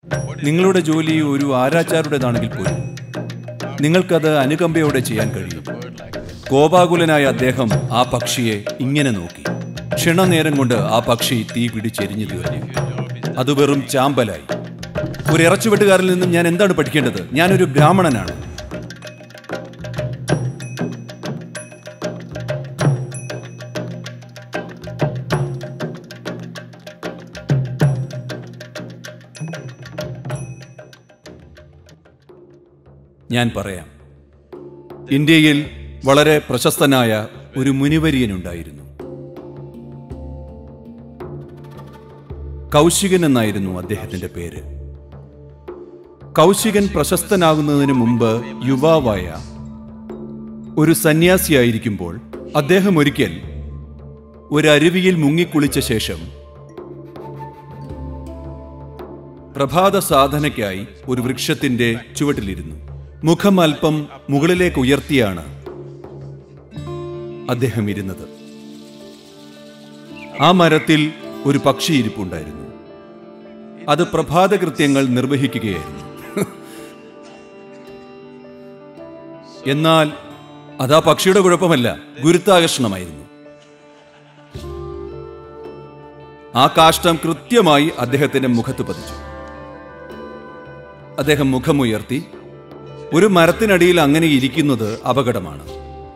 നിങ്ങളുടെ ജോലി ഒരു ആരാച്ചാരുടേതാണെങ്കിൽ പോലും നിങ്ങൾക്കത് അനുകമ്പയോടെ ചെയ്യാൻ കഴിയും കോപാകുലനായ അദ്ദേഹം ആ പക്ഷിയെ ഇങ്ങനെ നോക്കി ക്ഷണനേരം കൊണ്ട് ആ പക്ഷി തീ പിടിച്ചെരിഞ്ഞു തീർന്നു അത് വെറും ചാമ്പലായി ഒരു ഇറച്ചുവെട്ടുകാരിൽ നിന്നും ഞാൻ എന്താണ് പഠിക്കേണ്ടത് ഞാനൊരു ബ്രാഹ്മണനാണ് ഞാൻ പറയാം ഇന്ത്യയിൽ വളരെ പ്രശസ്തനായ ഒരു മുനിവര്യനുണ്ടായിരുന്നു കൗശികൻ എന്നായിരുന്നു അദ്ദേഹത്തിന്റെ പേര് കൗശികൻ പ്രശസ്തനാകുന്നതിന് മുമ്പ് യുവാവായ ഒരു സന്യാസിയായിരിക്കുമ്പോൾ അദ്ദേഹം ഒരിക്കൽ ഒരു അരുവിയിൽ മുങ്ങിക്കുളിച്ച ശേഷം പ്രഭാത സാധനയ്ക്കായി ഒരു വൃക്ഷത്തിന്റെ ചുവട്ടിലിരുന്നു മുഖം അല്പം മുകളിലേക്ക് ഉയർത്തിയാണ് അദ്ദേഹം ഇരുന്നത് ആ മരത്തിൽ ഒരു പക്ഷി ഇരിപ്പുണ്ടായിരുന്നു അത് പ്രഭാതകൃത്യങ്ങൾ നിർവഹിക്കുകയായിരുന്നു എന്നാൽ അതാ പക്ഷിയുടെ കുഴപ്പമല്ല ഗുരുത്വാകർഷണമായിരുന്നു ആ കാഷ്ടം കൃത്യമായി അദ്ദേഹത്തിന്റെ മുഖത്ത് പതിച്ചു അദ്ദേഹം മുഖമുയർത്തി ഒരു മരത്തിനടിയിൽ അങ്ങനെ ഇരിക്കുന്നത് അപകടമാണ്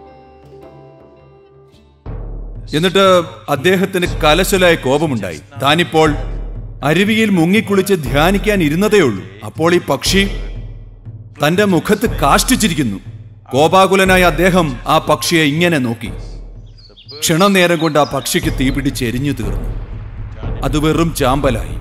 എന്നിട്ട് അദ്ദേഹത്തിന് കലശലായ കോപമുണ്ടായി താനിപ്പോൾ അരുവിയിൽ മുങ്ങിക്കുളിച്ച് ധ്യാനിക്കാൻ ഇരുന്നതേ ഉള്ളൂ അപ്പോൾ ഈ പക്ഷി തന്റെ മുഖത്ത് കാഷ്ടിച്ചിരിക്കുന്നു കോപാകുലനായ അദ്ദേഹം ആ പക്ഷിയെ ഇങ്ങനെ നോക്കി ക്ഷണനേരം കൊണ്ട് ആ പക്ഷിക്ക് തീപിടിച്ച് എരിഞ്ഞു തീർന്നു അത് വെറും ചാമ്പലായി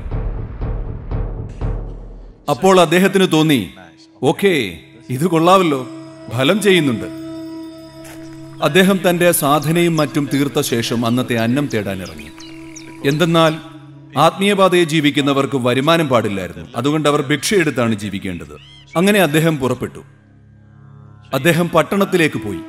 അപ്പോൾ അദ്ദേഹത്തിന് തോന്നി ഓക്കേ ഇത് കൊള്ളാവല്ലോ ഫലം ചെയ്യുന്നുണ്ട് അദ്ദേഹം തന്റെ സാധനയും മറ്റും തീർത്ത ശേഷം അന്നത്തെ അന്നം തേടാനിറങ്ങി എന്തെന്നാൽ ആത്മീയപാതയെ ജീവിക്കുന്നവർക്ക് വരുമാനം പാടില്ലായിരുന്നു അതുകൊണ്ട് അവർ ഭിക്ഷയെടുത്താണ് ജീവിക്കേണ്ടത് അങ്ങനെ അദ്ദേഹം പുറപ്പെട്ടു അദ്ദേഹം പട്ടണത്തിലേക്ക് പോയി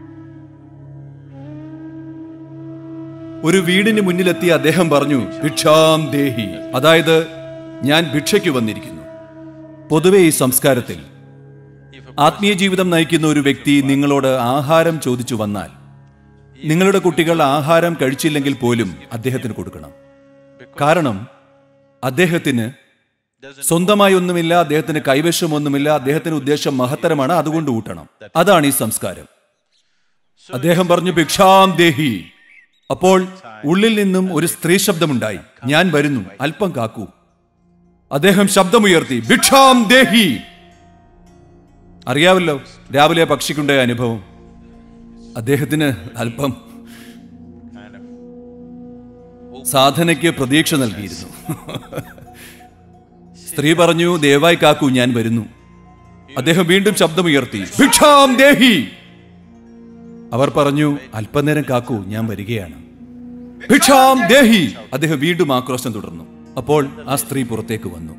ഒരു വീടിന് മുന്നിലെത്തി അദ്ദേഹം പറഞ്ഞു ഭിക്ഷാം ദേഹി അതായത് ഞാൻ ഭിക്ഷയ്ക്ക് വന്നിരിക്കുന്നു പൊതുവെ ഈ സംസ്കാരത്തിൽ ആത്മീയ ജീവിതം നയിക്കുന്ന ഒരു വ്യക്തി നിങ്ങളോട് ആഹാരം ചോദിച്ചു വന്നാൽ നിങ്ങളുടെ കുട്ടികൾ ആഹാരം കഴിച്ചില്ലെങ്കിൽ പോലും അദ്ദേഹത്തിന് കൊടുക്കണം കാരണം അദ്ദേഹത്തിന് സ്വന്തമായി ഒന്നുമില്ല അദ്ദേഹത്തിന് കൈവശമൊന്നുമില്ല അദ്ദേഹത്തിന് ഉദ്ദേശം മഹത്തരമാണ് അതുകൊണ്ട് ഊട്ടണം അതാണ് ഈ സംസ്കാരം അദ്ദേഹം പറഞ്ഞു ഭിക്ഷാം ദേഹി അപ്പോൾ ഉള്ളിൽ നിന്നും ഒരു സ്ത്രീ ശബ്ദമുണ്ടായി ഞാൻ വരുന്നു അല്പം കാക്കൂ അദ്ദേഹം ശബ്ദമുയർത്തി ഭിക്ഷാം ദേഹി അറിയാവല്ലോ രാവിലെ പക്ഷിക്കുണ്ടായ അനുഭവം അദ്ദേഹത്തിന് അല്പം സാധനയ്ക്ക് പ്രതീക്ഷ നൽകിയിരുന്നു സ്ത്രീ പറഞ്ഞു ദയവായി കാക്കൂ ഞാൻ വരുന്നു അദ്ദേഹം വീണ്ടും ശബ്ദമുയർത്തി ഭിക്ഷാം ദേഹി അവർ പറഞ്ഞു അല്പനേരം കാക്കൂ ഞാൻ വരികയാണ് ഭിക്ഷാം ദേഹി അദ്ദേഹം വീണ്ടും ആക്രോശം തുടർന്നു അപ്പോൾ ആ സ്ത്രീ പുറത്തേക്ക് വന്നു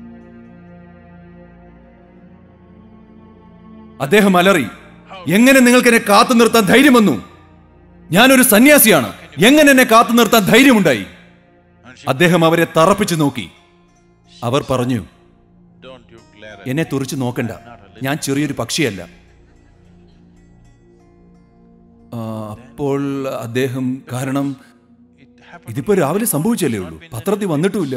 അദ്ദേഹം അലറി എങ്ങനെ നിങ്ങൾക്ക് എന്നെ കാത്തു നിർത്താൻ ധൈര്യം വന്നു ഞാനൊരു സന്യാസിയാണ് എങ്ങനെ എന്നെ കാത്തു നിർത്താൻ ധൈര്യമുണ്ടായി അദ്ദേഹം അവരെ തറപ്പിച്ചു നോക്കി അവർ പറഞ്ഞു Don't you glare at എന്നെ തുറിച്ചു നോക്കണ്ട ഞാൻ ചെറിയൊരു പക്ഷിയല്ല ആ, അപ്പോൾ അദ്ദേഹം കാരണം ഇതിപ്പോ രാവിലെ സംഭവിച്ചല്ലേ ഉള്ളൂ പത്രത്തിൽ വന്നിട്ടുമില്ല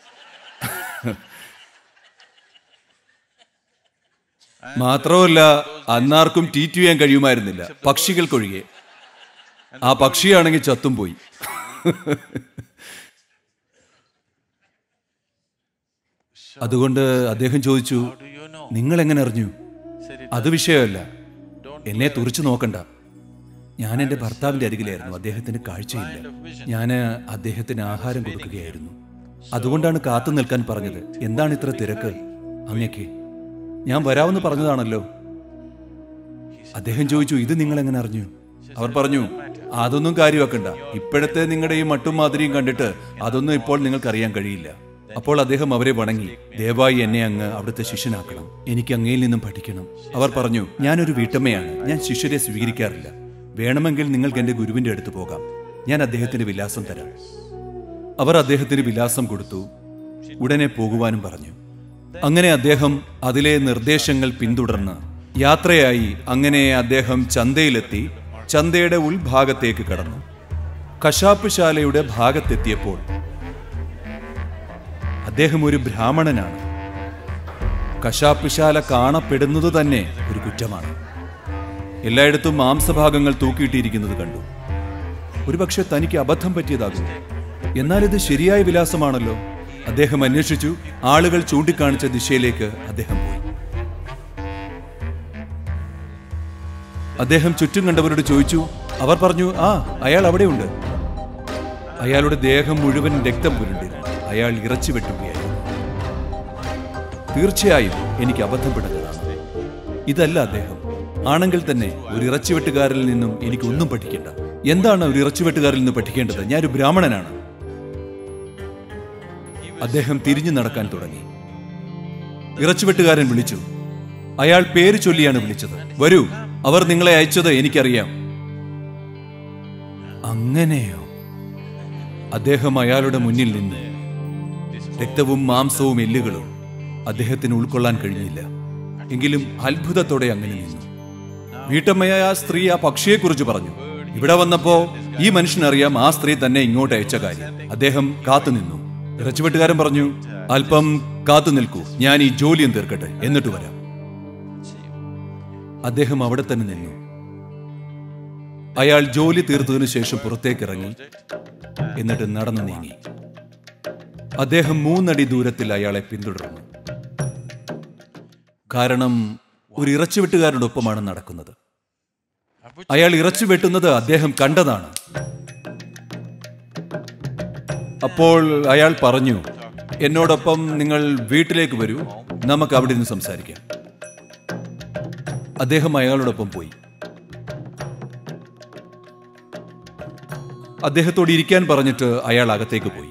മാത്രമല്ല അന്നാർക്കും ട്വീറ്റ് ചെയ്യാൻ കഴിയുമായിരുന്നില്ല പക്ഷികൾക്കൊഴികെ ആ പക്ഷിയാണെങ്കിൽ ചത്തും പോയി അതുകൊണ്ട് അദ്ദേഹം ചോദിച്ചു Do you know? നിങ്ങൾ എങ്ങനെ അറിഞ്ഞു Said it. അത് വിഷയമല്ല എന്നെ തുറിച്ചു നോക്കണ്ട ഞാൻ എൻ്റെ ഭർത്താവിൻ്റെ അരികിലായിരുന്നു അദ്ദേഹത്തിന് കാഴ്ചയില്ല ഞാൻ അദ്ദേഹത്തിന് ആഹാരം കൊടുക്കുകയായിരുന്നു അതുകൊണ്ടാണ് കാത്തു നിൽക്കാൻ പറഞ്ഞത് എന്താണ് ഇത്ര തിരക്ക് അങ്ങക്ക് ഞാൻ വരാമെന്ന് പറഞ്ഞതാണല്ലോ അദ്ദേഹം ചോദിച്ചു ഇത് നിങ്ങൾ എങ്ങനെ അറിഞ്ഞു അവർ പറഞ്ഞു അതൊന്നും കാര്യമാക്കണ്ട ഇപ്പോഴത്തെ നിങ്ങളുടെ ഈ മട്ടും മാതിരിയും കണ്ടിട്ട് അതൊന്നും ഇപ്പോൾ നിങ്ങൾക്ക് അറിയാൻ കഴിയില്ല അപ്പോൾ അദ്ദേഹം അവരെ വണങ്ങി ദയവായി എന്നെ അങ്ങ് അവിടുത്തെ ശിഷ്യനാക്കണം എനിക്ക് അങ്ങയിൽ നിന്നും പഠിക്കണം അവർ പറഞ്ഞു ഞാനൊരു വീട്ടമ്മയാണ് ഞാൻ ശിഷ്യരെ സ്വീകരിക്കാറില്ല വേണമെങ്കിൽ നിങ്ങൾക്ക് എന്റെ ഗുരുവിന്റെ അടുത്ത് പോകാം ഞാൻ അദ്ദേഹത്തിന് വിലാസം തരാം അവർ അദ്ദേഹത്തിന് വിലാസം കൊടുത്തു ഉടനെ പോകുവാനും പറഞ്ഞു അങ്ങനെ അദ്ദേഹം അതിലെ നിർദ്ദേശങ്ങൾ പിന്തുടർന്ന് യാത്രയായി അങ്ങനെ അദ്ദേഹം ചന്തയിലെത്തി ചന്തയുടെ ഉൾഭാഗത്തേക്ക് കടന്നു കശാപ്പുശാലയുടെ ഭാഗത്തെത്തിയപ്പോൾ അദ്ദേഹം ഒരു ബ്രാഹ്മണനാണ് കശാപ്പുശാല കാണപ്പെടുന്നത് തന്നെ ഒരു കുറ്റമാണ് എല്ലായിടത്തും മാംസഭാഗങ്ങൾ തൂക്കിയിട്ടിരിക്കുന്നത് കണ്ടു ഒരുപക്ഷെ തനിക്ക് അബദ്ധം പറ്റിയതാകും എന്നാൽ ഇത് ശരിയായ വിലാസമാണല്ലോ അദ്ദേഹം അന്വേഷിച്ചു ആളുകൾ ചൂണ്ടിക്കാണിച്ച ദിശയിലേക്ക് അദ്ദേഹം പോയി അദ്ദേഹം ചുറ്റും കണ്ടവരോട് ചോദിച്ചു അവർ പറഞ്ഞു ആ അയാൾ അവിടെയുണ്ട് അയാളുടെ ദേഹം മുഴുവൻ രക്തം പുരണ്ടിരുന്നു അയാൾ ഇറച്ചി വെട്ടുകയായിരുന്നു തീർച്ചയായും എനിക്ക് അബദ്ധപ്പെട്ടതാണ് ഇതല്ല അദ്ദേഹം ആണെങ്കിൽ തന്നെ ഒരു ഇറച്ചിവെട്ടുകാരിൽ നിന്നും എനിക്ക് ഒന്നും പഠിക്കേണ്ട എന്താണ് ഒരു ഇറച്ചിവെട്ടുകാരിൽ നിന്ന് പഠിക്കേണ്ടത് ഞാനൊരു ബ്രാഹ്മണനാണ് അദ്ദേഹം തിരിഞ്ഞു നടക്കാൻ തുടങ്ങി ഇറച്ചിവെട്ടുകാരൻ വിളിച്ചു അയാൾ പേര് ചൊല്ലിയാണ് വിളിച്ചത് വരൂ അവർ നിങ്ങളെ അയച്ചത് എനിക്കറിയാം അങ്ങനെയോ അദ്ദേഹം അയാളുടെ മുന്നിൽ നിന്ന് രക്തവും മാംസവും എല്ലുകളും അദ്ദേഹത്തിന് ഉൾക്കൊള്ളാൻ കഴിഞ്ഞില്ല എങ്കിലും അത്ഭുതത്തോടെ അങ്ങനെ നിന്നു വീട്ടമ്മയായ ആ സ്ത്രീ ആ പക്ഷിയെക്കുറിച്ച് പറഞ്ഞു ഇവിടെ വന്നപ്പോ ഈ മനുഷ്യനറിയാം ആ സ്ത്രീ തന്നെ ഇങ്ങോട്ട് അയച്ച കാര്യം അദ്ദേഹം കാത്തുനിന്നു ഇറച്ചുവെട്ടുകാരൻ പറഞ്ഞു അല്പം കാത്തു നിൽക്കൂ ഞാൻ ഈ ജോലിയും തീർക്കട്ടെ എന്നിട്ട് വരാം അദ്ദേഹം അവിടെ തന്നെ നിന്നു അയാൾ ജോലി തീർത്തതിനു ശേഷം പുറത്തേക്ക് ഇറങ്ങി എന്നിട്ട് നടന്നു നീങ്ങി അദ്ദേഹം മൂന്നടി ദൂരത്തിൽ അയാളെ പിന്തുടർന്നു കാരണം ഒരു ഇറച്ചിവെട്ടുകാരുടെ ഒപ്പമാണ് നടക്കുന്നത് അയാൾ ഇറച്ചി വെട്ടുന്നത് അദ്ദേഹം കണ്ടതാണ് അപ്പോൾ അയാൾ പറഞ്ഞു എന്നോടൊപ്പം നിങ്ങൾ വീട്ടിലേക്ക് വരൂ നമുക്ക് അവിടെ നിന്ന് സംസാരിക്കാം അദ്ദേഹം അയാളോടൊപ്പം പോയി അദ്ദേഹത്തോട് ഇരിക്കാൻ പറഞ്ഞിട്ട് അയാൾ അകത്തേക്ക് പോയി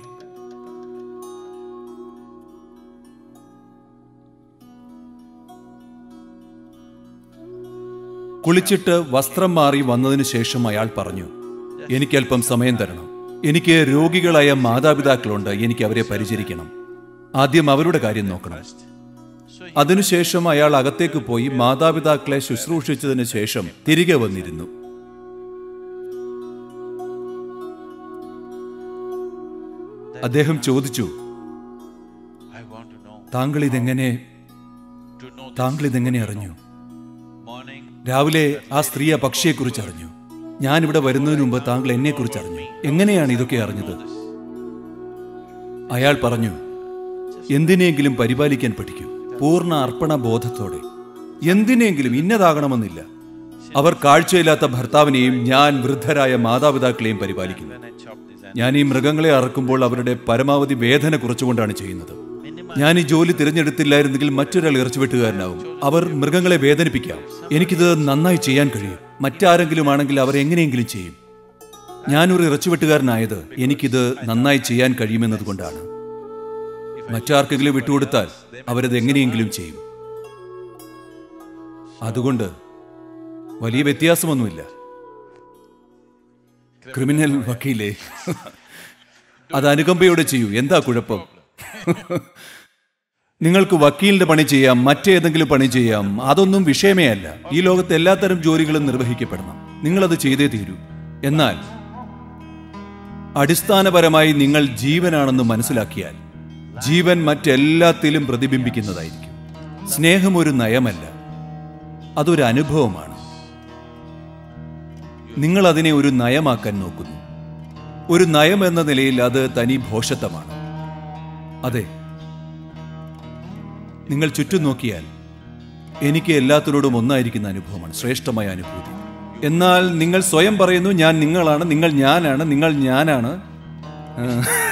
കുളിച്ചിട്ട് വസ്ത്രം മാറി വന്നതിന് ശേഷം അയാൾ പറഞ്ഞു എനിക്കല്പം സമയം തരണം എനിക്ക് രോഗികളായ മാതാപിതാക്കളുണ്ട് എനിക്ക് അവരെ പരിചരിക്കണം ആദ്യം അവരുടെ കാര്യം നോക്കണം അതിനുശേഷം അയാൾ അകത്തേക്ക് പോയി മാതാപിതാക്കളെ ശുശ്രൂഷിച്ചതിന് ശേഷം തിരികെ വന്നിരുന്നു അദ്ദേഹം ചോദിച്ചു I want to know. താങ്കൾ ഇതെങ്ങനെ To know this താങ്കൾ ഇതെങ്ങനെ അറിഞ്ഞു morning, രാവിലെ ആ സ്ത്രീ ആ പക്ഷിയെക്കുറിച്ച് അറിഞ്ഞു ഞാൻ ഇവിടെ വരുന്നതിന് മുമ്പ് താങ്കൾ എന്നെക്കുറിച്ച് അറിഞ്ഞു എങ്ങനെയാണ് ഇതൊക്കെ അറിഞ്ഞത് അയാൾ പറഞ്ഞു എന്തിനെങ്കിലും പരിപാലിക്കാൻ പഠിക്കൂ പൂർണ്ണ അർപ്പണ ബോധത്തോടെ എന്തിനെങ്കിലും ഇന്നതാകണമെന്നില്ല അവർ കാഴ്ചയില്ലാത്ത ഭർത്താവിനെയും ഞാൻ വൃദ്ധരായ മാതാപിതാക്കളെയും പരിപാലിക്കുന്നു when I chop this and ഞാൻ ഈ മൃഗങ്ങളെ അറക്കുമ്പോൾ അവരുടെ പരമാവധി വേദന കുറച്ചുകൊണ്ടാണ് ചെയ്യുന്നത് ഞാൻ ഈ ജോലി തിരഞ്ഞെടുത്തില്ലായിരുന്നെങ്കിൽ മറ്റൊരാൾ ഇറച്ചുവെട്ടുകാരനാവും അവർ മൃഗങ്ങളെ വേദനിപ്പിക്കാം എനിക്കിത് നന്നായി ചെയ്യാൻ കഴിയും മറ്റാരെങ്കിലും ആണെങ്കിൽ അവർ എങ്ങനെയെങ്കിലും ചെയ്യും ഞാനൊരു ഇറച്ചുവെട്ടുകാരനായത് എനിക്കിത് നന്നായി ചെയ്യാൻ കഴിയുമെന്നതുകൊണ്ടാണ് മറ്റാർക്കെങ്കിലും വിട്ടുകൊടുത്താൽ അവരത് എങ്ങനെയെങ്കിലും ചെയ്യും അതുകൊണ്ട് വലിയ വ്യത്യാസമൊന്നുമില്ല ക്രിമിനൽ വക്കീലേ അത് അനുകമ്പയോടെ ചെയ്യൂ എന്താ കുഴപ്പം നിങ്ങൾക്ക് വക്കീലിന്റെ പണി ചെയ്യാം മറ്റേതെങ്കിലും പണി ചെയ്യാം അതൊന്നും വിഷയമേ അല്ല ഈ ലോകത്ത് എല്ലാത്തരം ജോലികളും നിർവഹിക്കപ്പെടണം നിങ്ങളത് ചെയ്തേ തീരൂ എന്നാൽ അടിസ്ഥാനപരമായി നിങ്ങൾ ജീവനാണെന്ന് മനസ്സിലാക്കിയാൽ ജീവൻ മറ്റെല്ലാത്തിലും പ്രതിബിംബിക്കുന്നതായിരിക്കും സ്നേഹം ഒരു നയമല്ല അതൊരു അനുഭവമാണ് നിങ്ങൾ അതിനെ ഒരു നയമാക്കാൻ നോക്കുന്നു ഒരു നയം എന്ന നിലയിൽ അത് തനി ഭോഷത്വമാണ് അതെ നിങ്ങൾ ചുറ്റും നോക്കിയാൽ എനിക്ക് എല്ലാത്തിനോടും ഒന്നായിരിക്കുന്ന അനുഭവമാണ് ശ്രേഷ്ഠമായ അനുഭൂതി എന്നാൽ നിങ്ങൾ സ്വയം പറയുന്നു ഞാൻ നിങ്ങളാണ് നിങ്ങൾ ഞാനാണ് നിങ്ങൾ ഞാനാണ് ആ.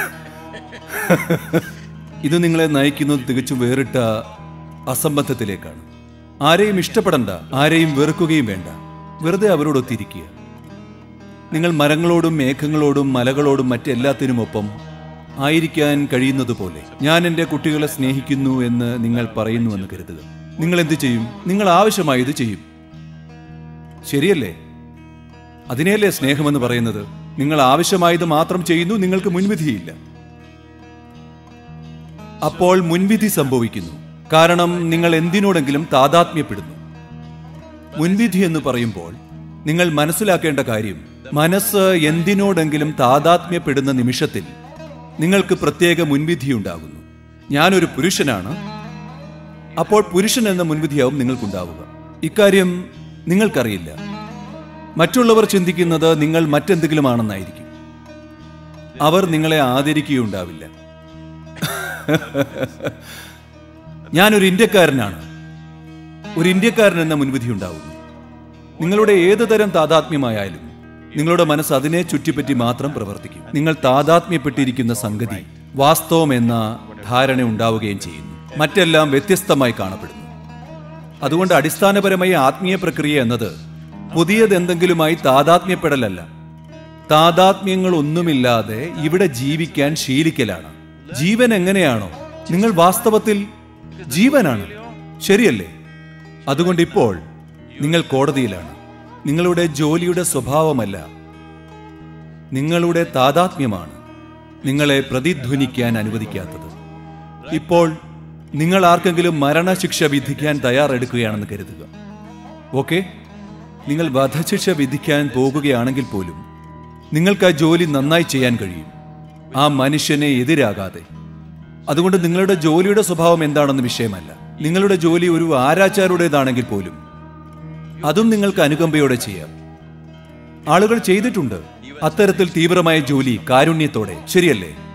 ഇത് നിങ്ങളെ നയിക്കുന്നത് തികച്ചും വേറിട്ട അസംബന്ധത്തിലേക്കാണ് ആരെയും ഇഷ്ടപ്പെടണ്ട ആരെയും വെറുക്കുകയും വേണ്ട വെറുതെ അവരോടൊത്തിരിക്കുക നിങ്ങൾ മരങ്ങളോടും മേഘങ്ങളോടും മലകളോടും മറ്റെല്ലാത്തിനുമൊപ്പം ആയിരിക്കാൻ കഴിയുന്നത് പോലെ ഞാൻ എൻ്റെ കുട്ടികളെ സ്നേഹിക്കുന്നു എന്ന് നിങ്ങൾ പറയുന്നുവെന്ന് കരുതുക നിങ്ങൾ എന്ത് ചെയ്യും നിങ്ങൾ ആവശ്യമായത് ചെയ്യും ശരിയല്ലേ അതിനെയല്ലേ സ്നേഹമെന്ന് പറയുന്നത് നിങ്ങൾ ആവശ്യമായത് മാത്രം ചെയ്യുന്നു നിങ്ങൾക്ക് മുൻവിധിയില്ല അപ്പോൾ മുൻവിധി സംഭവിക്കുന്നു കാരണം നിങ്ങൾ എന്തിനോടെങ്കിലും താതാത്മ്യപ്പെടുന്നു മുൻവിധി എന്ന് പറയുമ്പോൾ നിങ്ങൾ മനസ്സിലാക്കേണ്ട കാര്യം മനസ്സ് എന്തിനോടെങ്കിലും താതാത്മ്യപ്പെടുന്ന നിമിഷത്തിൽ നിങ്ങൾക്ക് പ്രത്യേക മുൻവിധിയുണ്ടാകുന്നു ഞാനൊരു പുരുഷനാണ് അപ്പോൾ പുരുഷൻ എന്ന മുൻവിധിയാവും നിങ്ങൾക്കുണ്ടാവുക ഇക്കാര്യം നിങ്ങൾക്കറിയില്ല മറ്റുള്ളവർ ചിന്തിക്കുന്നത് നിങ്ങൾ മറ്റെന്തെങ്കിലും ആണെന്നായിരിക്കും അവർ നിങ്ങളെ ആദരിക്കുകയുണ്ടാവില്ല ഞാനൊരു ഇന്ത്യക്കാരനാണ് ഒരു ഇന്ത്യക്കാരൻ എന്ന മുൻവിധി ഉണ്ടാവുന്നു നിങ്ങളുടെ ഏത് തരം താതാത്മ്യമായാലും നിങ്ങളുടെ മനസ്സ് അതിനെ ചുറ്റിപ്പറ്റി മാത്രം പ്രവർത്തിക്കും നിങ്ങൾ താതാത്മ്യപ്പെട്ടിരിക്കുന്ന സംഗതി വാസ്തവം എന്ന ധാരണ ഉണ്ടാവുകയും ചെയ്യുന്നു മറ്റെല്ലാം വ്യത്യസ്തമായി കാണപ്പെടുന്നു അതുകൊണ്ട് അടിസ്ഥാനപരമായി ആത്മീയ പ്രക്രിയ എന്നത് പുതിയതെന്തെങ്കിലുമായി താതാത്മ്യപ്പെടലല്ല താതാത്മ്യങ്ങൾ ഒന്നുമില്ലാതെ ഇവിടെ ജീവിക്കാൻ ശീലിക്കലാണ് ജീവൻ എങ്ങനെയാണോ നിങ്ങൾ വാസ്തവത്തിൽ ജീവനാണ് ശരിയല്ലേ അതുകൊണ്ട് ഇപ്പോൾ നിങ്ങൾ കോടതിയിലാണ് നിങ്ങളുടെ ജോലിയുടെ സ്വഭാവമല്ല നിങ്ങളുടെ താതാത്മ്യമാണ് നിങ്ങളെ പ്രതിധ്വനിക്കാൻ അനുവദിക്കാത്തത് ഇപ്പോൾ നിങ്ങൾ ആർക്കെങ്കിലും മരണശിക്ഷ വിധിക്കാൻ തയ്യാറെടുക്കുകയാണെന്ന് കരുതുക ഓക്കെ നിങ്ങൾ വധശിക്ഷ വിധിക്കാൻ പോകുകയാണെങ്കിൽ പോലും നിങ്ങൾക്ക് ആ ജോലി നന്നായി ചെയ്യാൻ കഴിയും ആ മനുഷ്യനെ എതിരാകാതെ അതുകൊണ്ട് നിങ്ങളുടെ ജോലിയുടെ സ്വഭാവം എന്താണെന്ന് വിഷയമല്ല നിങ്ങളുടെ ജോലി ഒരു ആരാച്ചാരുടേതാണെങ്കിൽ പോലും അതും നിങ്ങൾക്ക് അനുകമ്പയോടെ ചെയ്യാം ആളുകൾ ചെയ്തിട്ടുണ്ട് അത്തരത്തിൽ തീവ്രമായ ജോലി കാരുണ്യത്തോടെ ശരിയല്ലേ